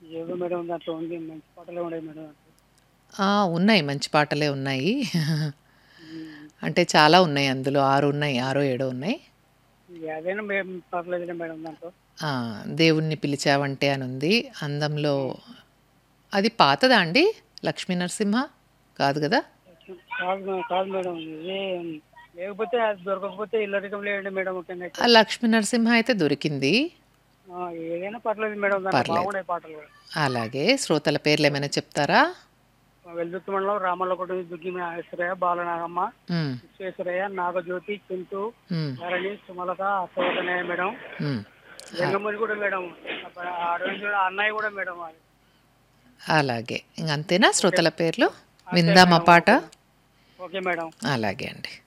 ఏదో మేడం దాంట్లో ఉంది మంచి పాటలే ఉన్నాయి మేడం దాంట్లో. ఆ, ఉన్నాయి మంచి పాటలే ఉన్నాయి ఉమ్, అంటే చాలా ఉన్నాయి అందులో ఆరు ఉన్నాయి ఆరో ఏడో ఉన్నాయి ఏదైనా మేము పర్లేదులే మేడం దాంట్లో ఆ, దేవుణ్ణి పిలిచావంటే అని ఉంది అందంలో అది పాతదా అండి లక్ష్మీ నరసింహ కాదు కదా కాదు మే- కాదు మేడం ఇదే లేకపోతే అది దొరకకపోతే ఇల్లరికం లేదండి మేడం ఓకేనా ఆ లక్ష్మీ నరసింహ అయితే దొరికింది ఆ, ఏదైనా పర్లేదు మేడం దాంట్లో పర్లేదు. బాగున్నాయి పాటలు కూడా. అలాగే శ్రోతల పేర్లు ఏమైనా చెప్తారా వెల్దుర్తి మండలం రామల్లకోట దుగ్గి నాగేశ్వరయ్య బాలనాగమ్మ ఉమ్, విశ్వేశ్వరయ్య నాగజ్యోతి చింటూ ఉమ్, ధరణి సుమలత అశోకనయ్య మేడం ఉమ్. జంగమూరి కూడా మేడం అప్పుడు ఆ రోజు కూడా అన్నయ్య కూడా మేడం అది. అలాగే ఇంక అంతేనా శ్రోతల పేర్లు విందామా పాట ఓకే మేడం అలాగే అండి